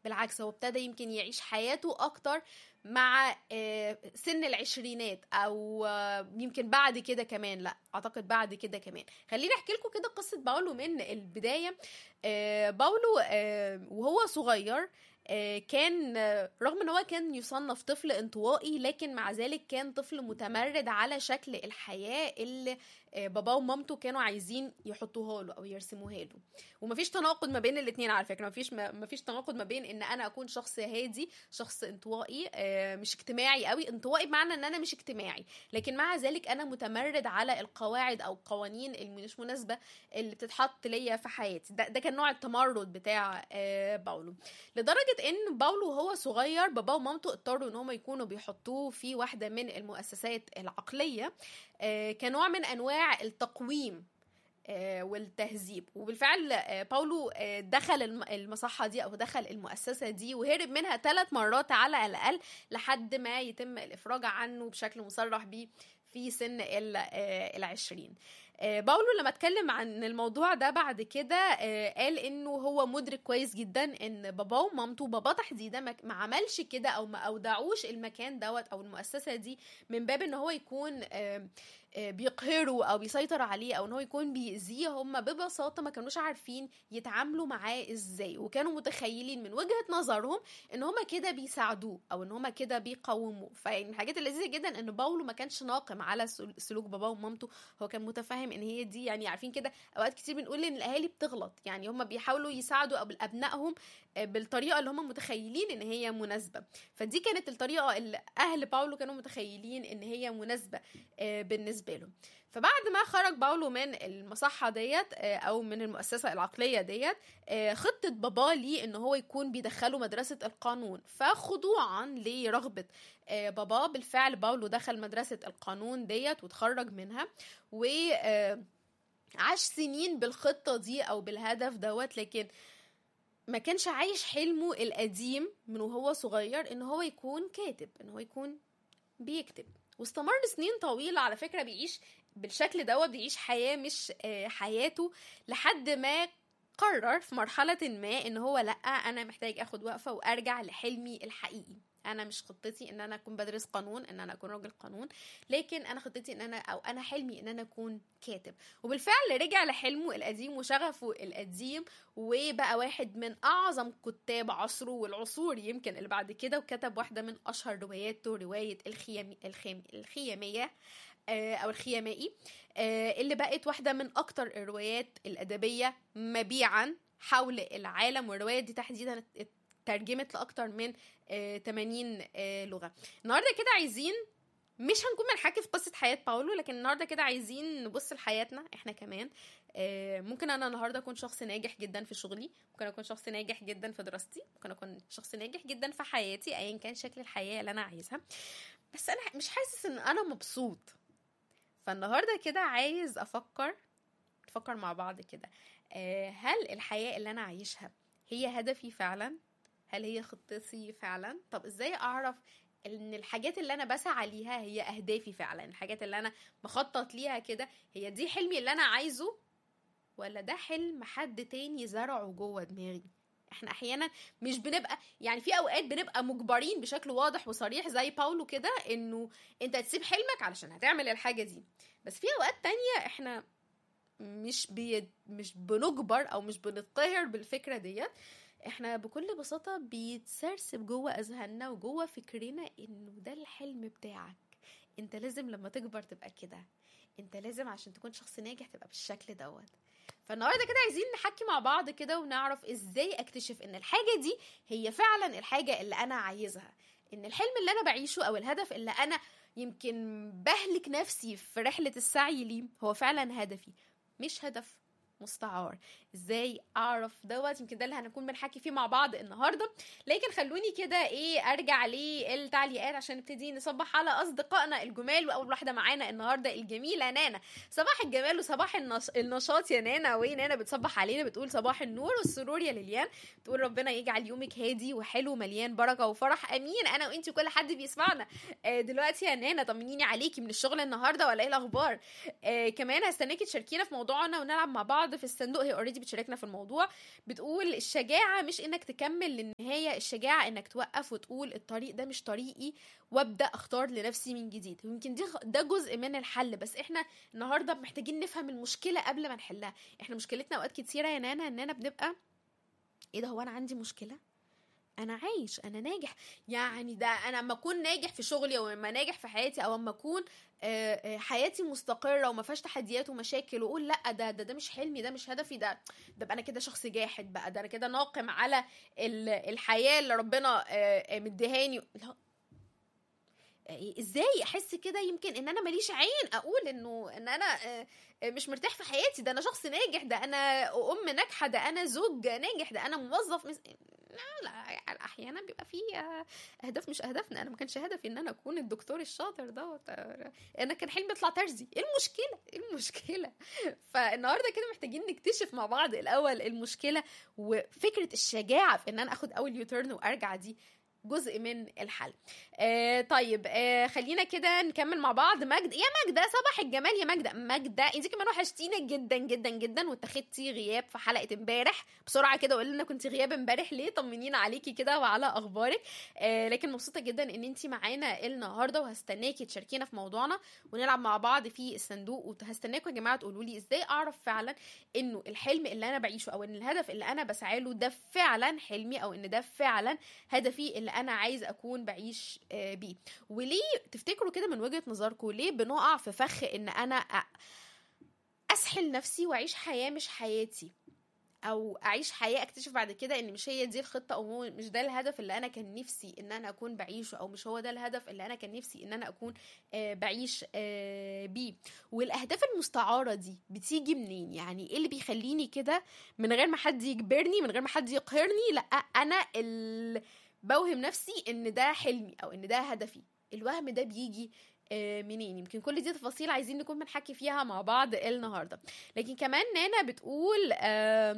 بالعكس هو ابتدى يمكن يعيش حياته اكتر مع آه، سن العشرينات او آه، يمكن بعد كده كمان لا اعتقد بعد كده كمان خليني احكي لكم كده قصه باولو من البدايه آه، باولو آه، وهو صغير آه، كان آه، رغم ان هو كان يصنف طفل انطوائي لكن مع ذلك كان طفل متمرد على شكل الحياه اللي آه، باباه ومامته كانوا عايزين يحطوها له او يرسموها له ومفيش تناقض ما بين الاثنين على فكره مفيش مفيش تناقض ما بين ان انا اكون شخص هادي شخص انطوائي آه، مش اجتماعي قوي انطوائي بمعنى ان انا مش اجتماعي لكن مع ذلك انا متمرد على القواعد او القوانين اللي مش مناسبه اللي بتتحط ليا في حياتي ده, ده كان نوع التمرد بتاع آه، باولو لدرجه ان باولو وهو صغير باباه ومامته اضطروا ان هم يكونوا بيحطوه في واحده من المؤسسات العقليه آه، كنوع من انواع التقويم آه، والتهذيب وبالفعل آه، باولو آه، دخل الم- المصحة دي أو دخل المؤسسة دي وهرب منها ثلاث مرات على الأقل لحد ما يتم الإفراج عنه بشكل مصرح بيه في سن ال- آه، العشرين آه، باولو لما اتكلم عن الموضوع ده بعد كده آه، قال انه هو مدرك كويس جدا ان باباه ومامته باباه تحديدا ما ما عملش كده او ما اودعوش المكان دوت او المؤسسه دي من باب ان هو يكون آه، آه، بيقهره او بيسيطر عليه او ان هو يكون بيأذيه هم ببساطه ما كانوش عارفين يتعاملوا معاه ازاي وكانوا متخيلين من وجهه نظرهم ان هم كده بيساعدوه او ان هم كده بيقوموه فمن الحاجات اللذيذه جدا ان باولو ما كانش ناقم على سل- سلوك باباه ومامته هو كان متفاهم ان هي دي يعني عارفين كده اوقات كتير بنقول ان الاهالي بتغلط يعني هم بيحاولوا يساعدوا أب- ابنائهم آه، بالطريقه اللي هم متخيلين ان هي مناسبه فدي كانت الطريقه اللي اهل باولو كانوا متخيلين ان هي مناسبه آه، بالنسبه له فبعد ما خرج باولو من المصحة ديت آه، أو من المؤسسة العقلية ديت آه، خطة باباه ليه إن هو يكون بيدخله مدرسة القانون فخضوعا لرغبة آه، باباه بالفعل باولو دخل مدرسة القانون ديت وتخرج منها و آه، عاش سنين بالخطة دي أو بالهدف دوت لكن ما كانش عايش حلمه القديم من وهو صغير ان هو يكون كاتب ان هو يكون بيكتب واستمر سنين طويلة على فكرة بيعيش بالشكل دوت بيعيش حياة مش آه، حياته لحد ما قرر في مرحلة ما ان هو لا انا محتاج اخد وقفة وارجع لحلمي الحقيقي انا مش خطتي ان انا اكون بدرس قانون ان انا اكون راجل قانون لكن انا خطتي ان انا او انا حلمي ان انا اكون كاتب وبالفعل رجع لحلمه القديم وشغفه القديم وبقى واحد من اعظم كتاب عصره والعصور يمكن اللي بعد كده وكتب واحده من اشهر رواياته روايه الخيام الخيام الخياميه آه، او الخيامائي آه، اللي بقت واحده من اكتر الروايات الادبيه مبيعا حول العالم والروايه دي تحديدا ترجمت لاكتر من آه، 80 آه، لغه النهارده كده عايزين مش هنكون بنحكي في قصه حياه باولو لكن النهارده كده عايزين نبص لحياتنا احنا كمان آه، ممكن انا النهارده اكون شخص ناجح جدا في شغلي ممكن اكون شخص ناجح جدا في دراستي ممكن اكون شخص ناجح جدا في حياتي ايا كان شكل الحياه اللي انا عايزها بس انا مش حاسس ان انا مبسوط فالنهارده كده عايز افكر نفكر مع بعض كده آه، هل الحياه اللي انا عايشها هي هدفي فعلا هل هي خطتي فعلا طب ازاي اعرف ان الحاجات اللي انا بسعى ليها هي اهدافي فعلا الحاجات اللي انا مخطط ليها كده هي دي حلمي اللي انا عايزه ولا ده حلم حد تاني زرعه جوه دماغي احنا احيانا مش بنبقى يعني في اوقات بنبقى مجبرين بشكل واضح وصريح زي باولو كده انه انت تسيب حلمك علشان هتعمل الحاجه دي بس في اوقات تانية احنا مش بي مش بنجبر او مش بنتقهر بالفكره ديت احنا بكل بساطه بيتسرسب جوه اذهاننا وجوه فكرنا انه ده الحلم بتاعك انت لازم لما تكبر تبقى كده انت لازم عشان تكون شخص ناجح تبقى بالشكل دوت فالنهارده كده عايزين نحكي مع بعض كده ونعرف ازاي اكتشف ان الحاجه دي هي فعلا الحاجه اللي انا عايزها ان الحلم اللي انا بعيشه او الهدف اللي انا يمكن بهلك نفسي في رحله السعي ليه هو فعلا هدفي مش هدف مستعار ازاي اعرف دوت يمكن ده اللي هنكون بنحكي فيه مع بعض النهارده لكن خلوني كده ايه ارجع للتعليقات عشان نبتدي نصبح على اصدقائنا الجمال واول واحده معانا النهارده الجميله نانا صباح الجمال وصباح النش... النشاط يا نانا وين نانا بتصبح علينا بتقول صباح النور والسرور يا ليليان بتقول ربنا يجعل يومك هادي وحلو مليان بركه وفرح امين انا وانتي وكل حد بيسمعنا آه دلوقتي يا نانا طمنيني عليكي من الشغل النهارده ولا ايه الاخبار آه كمان هستناكي تشاركينا في موضوعنا ونلعب مع بعض بعض في الصندوق هي اوريدي بتشاركنا في الموضوع بتقول الشجاعه مش انك تكمل للنهايه الشجاعه انك توقف وتقول الطريق ده مش طريقي وابدا اختار لنفسي من جديد ويمكن دي ده جزء من الحل بس احنا النهارده محتاجين نفهم المشكله قبل ما نحلها احنا مشكلتنا اوقات كتيره يا نانا اننا بنبقى ايه ده هو انا عندي مشكله انا عايش انا ناجح يعني ده انا اما اكون ناجح في شغلي او اما ناجح في حياتي او اما اكون حياتي مستقره وما فيهاش تحديات ومشاكل واقول لا ده ده ده مش حلمي ده مش هدفي ده ده بقى انا كده شخص جاحد بقى ده انا كده ناقم على الحياه اللي ربنا مديهاني ازاي احس كده يمكن ان انا ماليش عين اقول انه ان انا مش مرتاح في حياتي ده انا شخص ناجح ده انا ام ناجحه ده انا زوج ناجح ده انا موظف مس... لا لا يعني احيانا بيبقى في اهداف مش اهدافنا انا ما كانش هدفي ان انا اكون الدكتور الشاطر ده انا كان حلمي اطلع ترزي ايه المشكله ايه المشكله فالنهارده كده محتاجين نكتشف مع بعض الاول المشكله وفكره الشجاعه في ان انا اخد اول يوتيرن وارجع دي جزء من الحل آه طيب آه خلينا كده نكمل مع بعض مجد يا ماجدة صباح الجمال يا ماجدة ماجدة انت كمان وحشتينا جدا جدا جدا واتخدتي غياب في حلقة امبارح بسرعة كده قولي لنا كنت غياب امبارح ليه طمنينا عليكي كده وعلى اخبارك آه لكن مبسوطة جدا ان انت معانا النهارده وهستناكي تشاركينا في موضوعنا ونلعب مع بعض في الصندوق وهستناكم يا جماعة تقولوا لي ازاي اعرف فعلا انه الحلم اللي انا بعيشه او ان الهدف اللي انا بسعى له ده فعلا حلمي او ان ده فعلا هدفي اللي انا عايز اكون بعيش بيه وليه تفتكروا كده من وجهه نظركم ليه بنقع في فخ ان انا اسحل نفسي واعيش حياه مش حياتي او اعيش حياه اكتشف بعد كده ان مش هي دي الخطه او مش ده الهدف اللي انا كان نفسي ان انا اكون بعيشه او مش هو ده الهدف اللي انا كان نفسي ان انا اكون بعيش بيه والاهداف المستعاره دي بتيجي منين يعني ايه اللي بيخليني كده من غير ما حد يجبرني من غير ما حد يقهرني لا انا ال... بوهم نفسي ان ده حلمي او ان ده هدفي الوهم ده بيجي منين يمكن كل دي تفاصيل عايزين نكون بنحكي فيها مع بعض النهارده لكن كمان نانا بتقول آه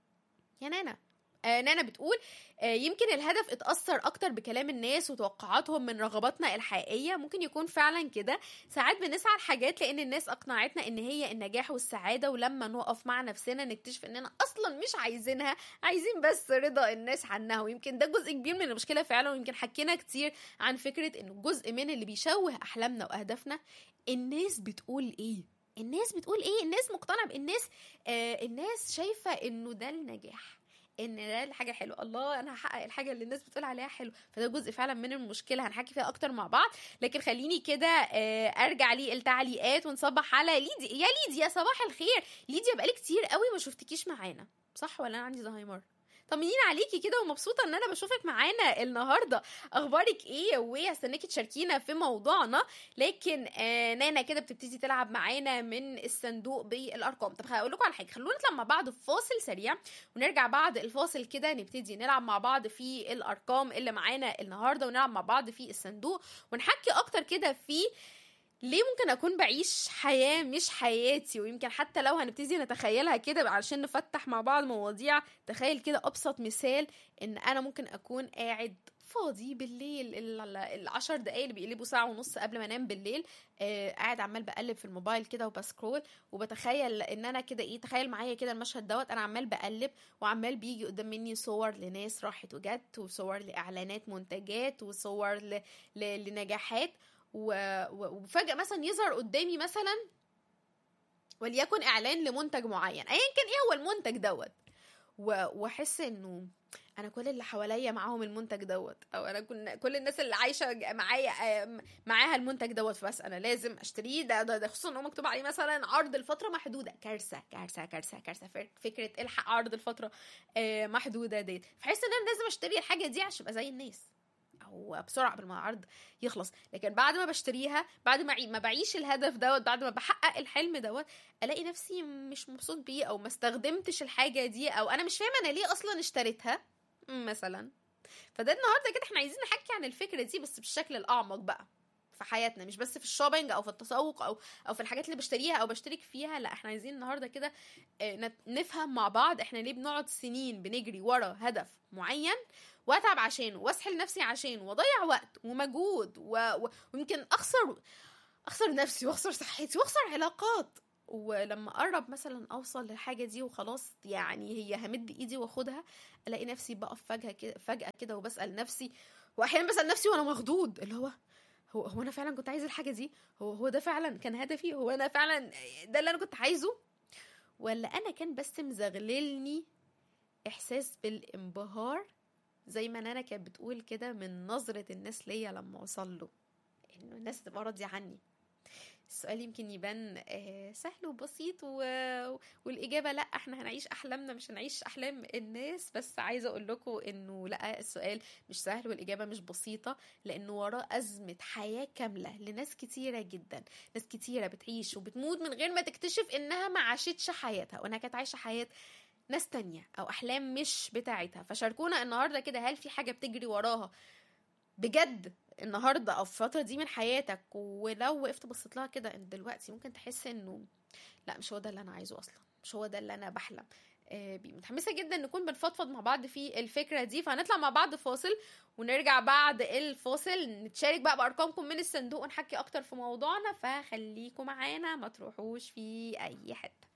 يا نانا آه نانا بتقول آه يمكن الهدف اتأثر أكتر بكلام الناس وتوقعاتهم من رغباتنا الحقيقية ممكن يكون فعلا كده ساعات بنسعى لحاجات لأن الناس أقنعتنا إن هي النجاح والسعادة ولما نقف مع نفسنا نكتشف إننا أصلا مش عايزينها عايزين بس رضا الناس عنها ويمكن ده جزء كبير من المشكلة فعلا ويمكن حكينا كتير عن فكرة إنه جزء من اللي بيشوه أحلامنا وأهدافنا الناس بتقول إيه الناس بتقول ايه الناس مقتنعه بالناس آه الناس شايفه انه ده النجاح ان ده الحاجه حلوه الله انا هحقق الحاجه اللي الناس بتقول عليها حلو فده جزء فعلا من المشكله هنحكي فيها اكتر مع بعض لكن خليني كده ارجع للتعليقات ونصبح على ليدي يا ليدي يا صباح الخير ليديا بقالي كتير قوي ما شفتكيش معانا صح ولا انا عندي زهايمر طمنيني عليكي كده ومبسوطه ان انا بشوفك معانا النهارده اخبارك ايه وهستناكي تشاركينا في موضوعنا لكن آه نانا كده بتبتدي تلعب معانا من الصندوق بالارقام طب هقول لكم على حاجه خلونا نطلع مع بعض في فاصل سريع ونرجع بعد الفاصل كده نبتدي نلعب مع بعض في الارقام اللي معانا النهارده ونلعب مع بعض في الصندوق ونحكي اكتر كده في ليه ممكن اكون بعيش حياه مش حياتي ويمكن حتى لو هنبتدي نتخيلها كده علشان نفتح مع بعض مواضيع تخيل كده ابسط مثال ان انا ممكن اكون قاعد فاضي بالليل العشر دقايق اللي بيقلبوا ساعة ونص قبل ما انام بالليل آه قاعد عمال بقلب في الموبايل كده وبسكرول وبتخيل ان انا كده ايه تخيل معايا كده المشهد دوت انا عمال بقلب وعمال بيجي قدام مني صور لناس راحت وجت وصور لاعلانات منتجات وصور ل... ل... لنجاحات وفجأة مثلا يظهر قدامي مثلا وليكن اعلان لمنتج معين ايا كان ايه هو المنتج دوت واحس انه انا كل اللي حواليا معاهم المنتج دوت او انا كن كل الناس اللي عايشه معايا معاها المنتج دوت فبس انا لازم اشتريه ده, ده, ده خصوصا ان هو مكتوب عليه مثلا عرض الفتره محدوده كارثه كارثه كارثه كارثه فكره الحق عرض الفتره محدوده ديت فحس ان انا لازم اشتري الحاجه دي عشان ابقى زي الناس او بسرعه قبل ما العرض يخلص لكن بعد ما بشتريها بعد ما ما بعيش الهدف دوت بعد ما بحقق الحلم دوت الاقي نفسي مش مبسوط بيه او ما استخدمتش الحاجه دي او انا مش فاهمه انا ليه اصلا اشتريتها مثلا فده النهارده كده احنا عايزين نحكي عن الفكره دي بس بالشكل الاعمق بقى في حياتنا مش بس في الشوبينج او في التسوق او او في الحاجات اللي بشتريها او بشترك فيها لا احنا عايزين النهارده كده نفهم مع بعض احنا ليه بنقعد سنين بنجري ورا هدف معين واتعب عشانه واسحل نفسي عشانه واضيع وقت ومجهود و... و... ويمكن اخسر اخسر نفسي واخسر صحتي واخسر علاقات ولما اقرب مثلا اوصل للحاجه دي وخلاص يعني هي همد ايدي واخدها الاقي نفسي بقف فجاه كده فجاه كده وبسال نفسي واحيانا بسال نفسي وانا مخضوض اللي هو هو هو انا فعلا كنت عايز الحاجه دي هو هو ده فعلا كان هدفي هو انا فعلا ده اللي انا كنت عايزه ولا انا كان بس مزغللني احساس بالانبهار زي ما انا كانت بتقول كده من نظره الناس ليا لما اوصل له انه الناس تبقى راضيه عني السؤال يمكن يبان آه، سهل وبسيط و... والاجابه لا احنا هنعيش احلامنا مش هنعيش احلام الناس بس عايزه اقول لكم انه لا السؤال مش سهل والاجابه مش بسيطه لانه وراه ازمه حياه كامله لناس كتيره جدا ناس كتيره بتعيش وبتموت من غير ما تكتشف انها ما عاشتش حياتها وانها كانت عايشه حياه ناس تانية او احلام مش بتاعتها فشاركونا النهارده كده هل في حاجه بتجري وراها بجد النهارده او في الفتره دي من حياتك ولو وقفت بصيت لها كده انت دلوقتي ممكن تحس انه لا مش هو ده اللي انا عايزه اصلا مش هو ده اللي انا بحلم آه، بيه متحمسه جدا نكون بنفضفض مع بعض في الفكره دي فهنطلع مع بعض فاصل ونرجع بعد الفاصل نتشارك بقى بارقامكم من الصندوق ونحكي اكتر في موضوعنا فخليكم معانا ما تروحوش في اي حته